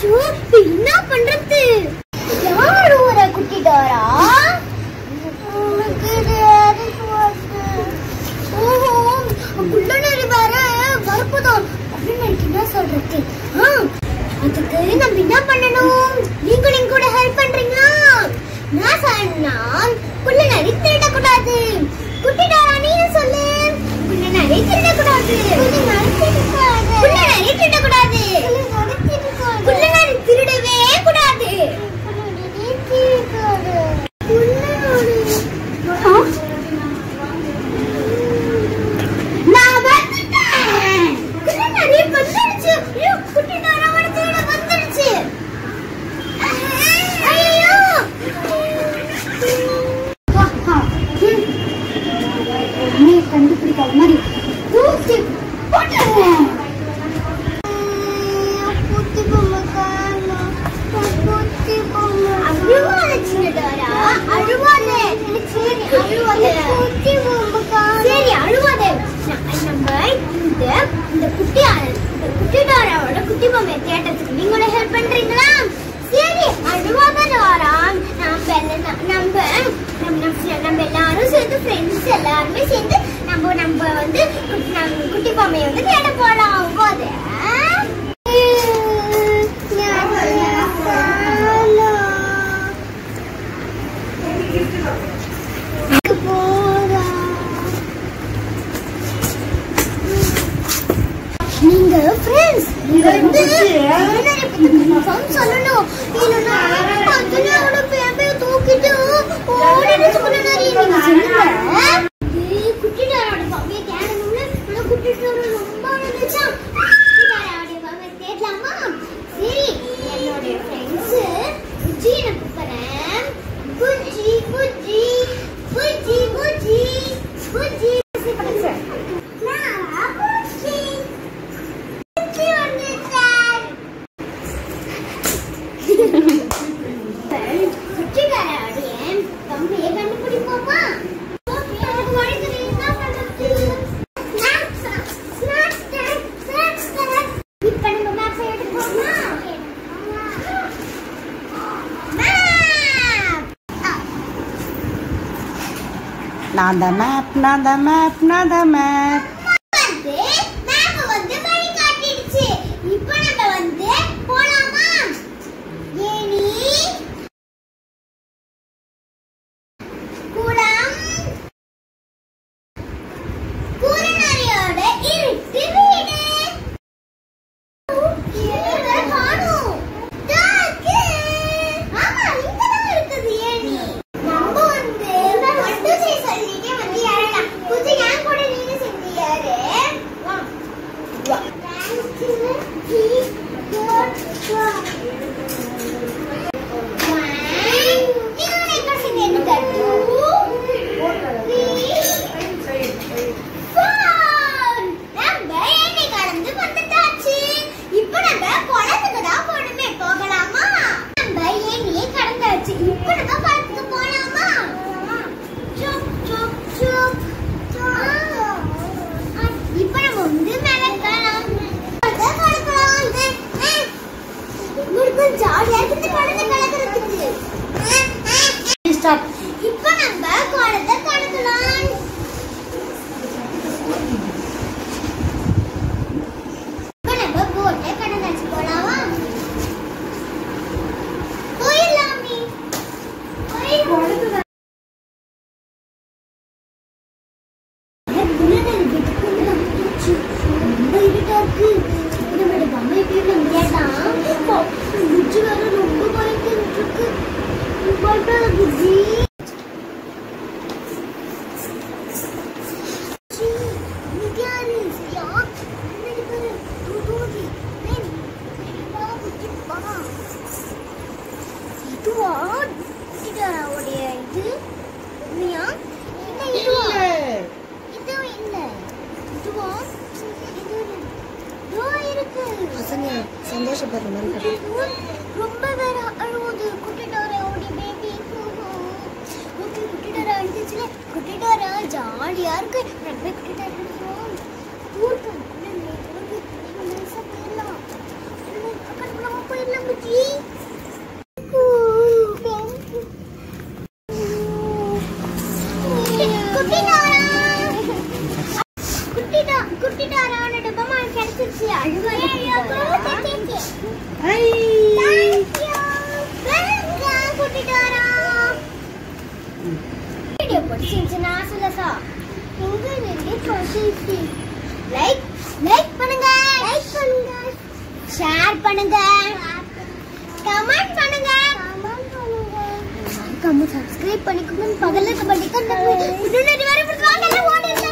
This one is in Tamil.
ஐயோ இப்ப என்ன பண்றது யார் ஊரை குட்டிட்டாரா ஓஹோ குள்ளநரி வேற வரப்புதான் அப்படின்னு எனக்கு என்ன சொல்றது ஆ, அதுக்கு நம்ம என்ன பண்ணணும் நீங்களும் கூட ஹெல்ப் பண்றீங்களா நான் சொன்னா குள்ளநரி திருடக்கூடாது குட்டிடாரா நீ சொல்லு குள்ளநரி திருடக்கூடாது குள்ளநரி திருடக்கூடாது குள்ளநரி திருடவே கூடாது நான் வந்துட்டேன் குள்ளநரி வந்துடுச்சு ஐயோ குட்டிடாராவோட திருட வந்துடுச்சு ஐயோ நீ கண்டுபிடிக்காத மாதிரி தூக்கி போட்டுறேன் அழுவாத சின்னதாரா அழுவாத சரி அழுவாத சரி அழுவாத ந- நம்ம இந்த இந்த குட்டி ஆ- இந்த குட்டிடாராவோட குட்டி பொம்மையை தேட்டத்துக்கு நீங்களே ஹெல்ப் பண்றீங்களா சரி அழுவாத டாரா நம்ம எல்லாம் நம்ம நம்ம நம்ம நம்ம எல்லாரும் சேர்ந்து ஃப்ரெண்ட்ஸ் எல்லாருமே சேர்ந்து நம்ம நம்ம வந்து குட்டி- நம்ம குட்டி பொம்மையை வந்து தேட போலாம் அழுவாத நீங்க ஃப்ரெண்ட்ஸ் நீங்க வந்து முன்னாடி பத்தி confirm சொல்லணும் இல்லனா பத்தினியோட பேபே தூக்கிட்டு ஓடிடுச்சுக்குள்ள நிறைய நீங்க சொல்லுங்க ஏய், குட்டிடாரோட பம்மையை தேடணும்னு ஆனா குட்டிடாரோட ரொம்ப அழுதுச்சா குட்டிடாரோட பம்மையை தேடலாமா சரி என்னோட ஃப்ரெண்ட்ஸ் புஜ்ஜி நான் கூப்பிடுறேன் புஜ்ஜி புஜ்ஜி புஜ்ஜி புஜ்ஜி புஜ்ஜி நான் புஜ்ஜி புஜ்ஜி வந்துட்டார் குட்டிக்காரோடைய தம்பியை கண்டுபிடிப்போமா எனக்கு வழி தெரியும் என்ன பண்றது? Snacks, snacks, snacks, snacks, snacks. இப்ப நம்ம maps அ எடுத்துப்போமா? Map! நான் the map, நான் the map, நான் the map. வந்து map வந்து வழி காட்டிடுச்சு. இப்ப நம்ம வந்து போலாமா? ஏனி, குளம், கூரநரியோட இருட்டு வீடு. இதை காணோம். இதா இருக்கு. ஆமா, இங்கதான் இருக்குது ஏணி. நம்ம வந்து one two three சொல்லிட்டே வந்து ஏறலாம். புது என் கூட நீங்க செஞ்சீங்க வா வா இப்ப நம்ம குளத்துக்கு போலாமா சுப் சுப் சுப் இப்ப நம்ம வந்து மேல இருக்கலாம் உங்களுக்கு ஜாலியா இருக்குது குழந்தை கலக்கிறதுக்கு Stop. இப்ப நம்ம குழந்தை கலக்கலாம் இப்ப நம்ம போட்டை கடந்தாச்சு போலாமா போயிடலாமே போயிடலாம் ரொம்ப இருட்டா இருக்கு நம்மளோட பொம்மை வீட்டுல முடியாதான் புஜ்ஜி வேற ரொம்ப பயந்துட்டு இருக்கு பயப்படாத புஜ்ஜி இதுவா உடைய இது உண்மையா இல்ல இதுவா இதுவும் இல்ல இதுவா இது இதோ இருக்கு பசங்க சந்தோஷப்படுற மாதிரி கட்டு. ரொம்ப வேற அழுவுது குட்டிடோர ஓடி பேபி ஓகே குட்டிடோர அழுதுச்சுல குட்டிடோர ஜாலியா இருக்கு நம்ம குட்டிடோர எடுத்துருவோம் ஊருக்கு போயிடலாம் பக்கத்துல போயிடலாம் பிடிச்சிருந்துச்சுன்னா சொல்லசா எங்க ரெண்டு பிடிச்சிருச்சு லைக் லைக் பண்ணுங்க லைக் பண்ணுங்க ஷேர் பண்ணுங்க கமெண்ட் பண்ணுங்க கமெண்ட் பண்ணுங்க மறக்காம சப்ஸ்கிரைப் பண்ணிக்கணும் பக்கத்துல இருக்க பட்டிக்கு உடனடி வர வாங்க ஓடிடலாம்